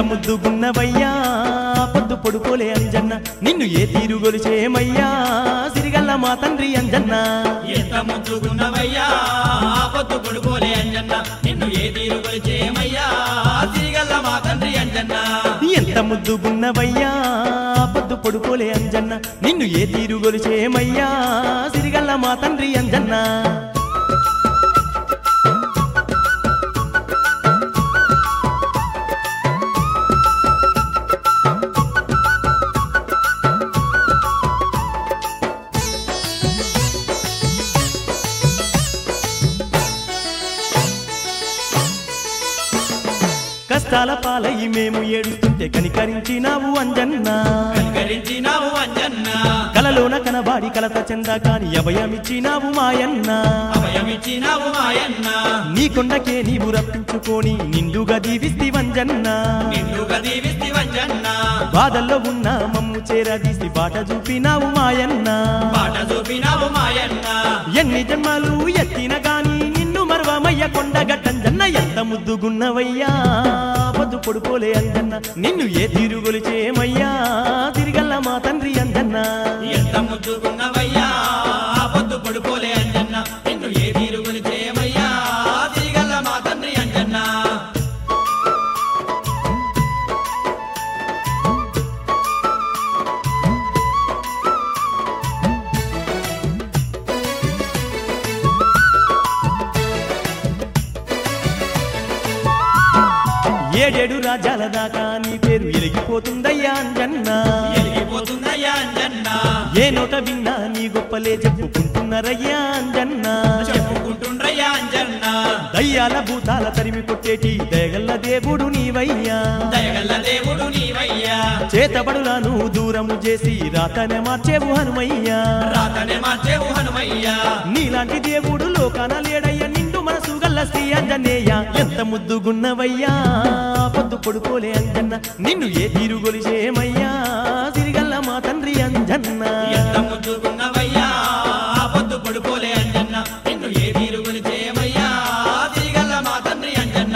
ముద్దుగున్నవయ్యా పొద్దు పొడుకోలే అంజన్న నిన్ను ఏ తీరు గొలిచేమయ్యా సిరిగల్ల మా తండ్రి అంజన్న ఎంత ముద్దుగున్నవయ్యా పొద్దు కొడుకోలే అంజన్న నిన్ను ఏ తీరు కొలిచేమయ్యా తిరిగల్ల మా తండ్రి అంజన్న ఎంత ముద్దుగున్నవయ్యా పొద్దు పొడుకోలే అంజన్న నిన్ను ఏ తీరు గొలిచేమయ్యా సిరిగల్ల మా తండ్రి అంజన్న కష్టాల పాలయి మేము ఏడుస్తుంటే కనికరించినావు అంజన్న కనికరించినావు అంజన్న కలలోన కనబాడి కలత చెంద కాని అభయమిచ్చినావు మాయన్న అభయమిచ్చినావు మాయన్న నీ కొండకే నీవు రప్పించుకొని నిండుగా దీవిస్తి వంజన్న నిన్నుగా దీవిస్తి వంజన్న బాధల్లో ఉన్న మమ్ము చేరదీసి బాట చూపినావు మాయన్న పాట చూపినావు మాయన్న ఎన్ని జన్మలు ఎత్తిన గాని నిన్ను మరవమయ్య కొండగట్టంజన్న ఎంత ముద్దుగున్నవయ్యా పొద్దు పొడుకోలే అంజన్న నిన్ను ఏ తీరుగులిచేమయ్యా తిరిగల్ల మా తండ్రి అంజన్న ఎంత ముద్దుగున్నవయ్యా పొద్దు పడుకోలే అంజన్న నిన్ను ఏ తీరు కొలిచేమయ్యా తిరిగల్ల మా తండ్రి అంజన్న ఏడేడు రాజ్యాల దాకా నీ పేరు ఎలిగిపోతుందయ్యా అంజన్న ఎలిగిపోతుందయ్యా అంజన్న ఏ నోట విన్నా నీ గొప్పలే చెప్పుకుంటున్నారయ్యా అంజన్న చెప్పుకుంటుండ్రయ్యా అంజన్న దయ్యాల భూతాల తరిమి కొట్టేటి దేగల్ల దేవుడు నీవయ్యా దయగల్ల దేవుడు నీవయ్యా చేతబడులను దూరము చేసి రాతనే మార్చేవు హనుమయ్యా రాతనే మార్చేవు హనుమయ్యా నీలాంటి దేవుడు లోకాన లేడయ్య నిండు మనసు గల్ల శ్రీ అంజనేయ ఎంత ముద్దుగున్నవయ్యా పొద్దు పొడుకోలే అంజన్న నిన్ను ఏ తీరు గొలిచేమయ్యా సిరిగల్ల మా తండ్రి అంజన్న ఎంత ముద్దుగున్నవయ్యా పొద్దు పడుకోలే అంజన్న నిన్ను ఏ తీరు కొలిచేమయ్యా తిరిగల్ల మా తండ్రి అంజన్న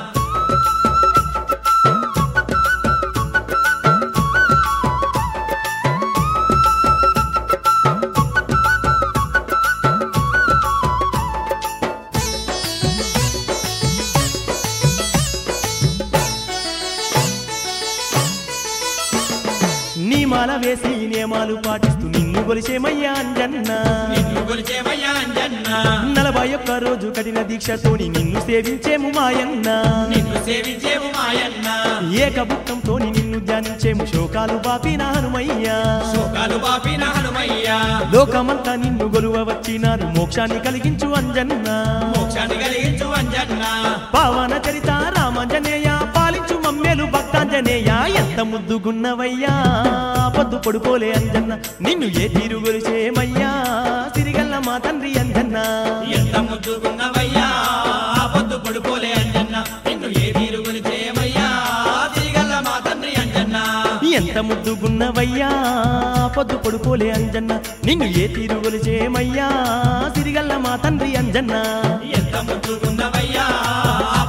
నీ మాల వేసి నియమాలు పాటిస్తూ నిన్ను గొలిచేమయ్యా అంజన్న నిన్ను కొలిచేమయ్యా అంజన్న నలభై ఒక్క రోజు కఠిన దీక్షతోని నిన్ను సేవించేము మాయన్న నిన్ను సేవించేవు మాయన్న ఏకభుక్తంతో నిన్ను ధ్యానించేము శోకాలు బాపిన హనుమయ్యా శోకాలు బాపిన హనుమయ్యా లోకమంతా నిన్ను గొలువ వచ్చినారు మోక్షాన్ని కలిగించు అంజన్న మోక్షాన్ని కలిగించు అంజన్న పావన చరిత రామాంజనేయ పాలించు మమ్మేలు భక్తాంజనేయ ఎంత ముద్దుగున్నవయ్యా పొద్దు పొడుకోలే అంజన్న నిన్ను ఏ తీరు గొలిచేమయ్యా తిరిగల్ల మా తండ్రి అంజన్న ఎంత ముద్దుగున్నవయ్యా పొద్దు పడుకోలే అంజన్న నిన్ను ఏ తీరు కొలిచేమయ్యా తిరిగల్ల మా తండ్రి అంజన్న ఎంత ముద్దుగున్నవయ్యా పొద్దు పొడుకోలే అంజన్న నిన్ను ఏ తీరు గొలిచేమయ్యా తిరిగల్ల మా తండ్రి అంజన్న ఎంత ముద్దుగున్నవయ్యా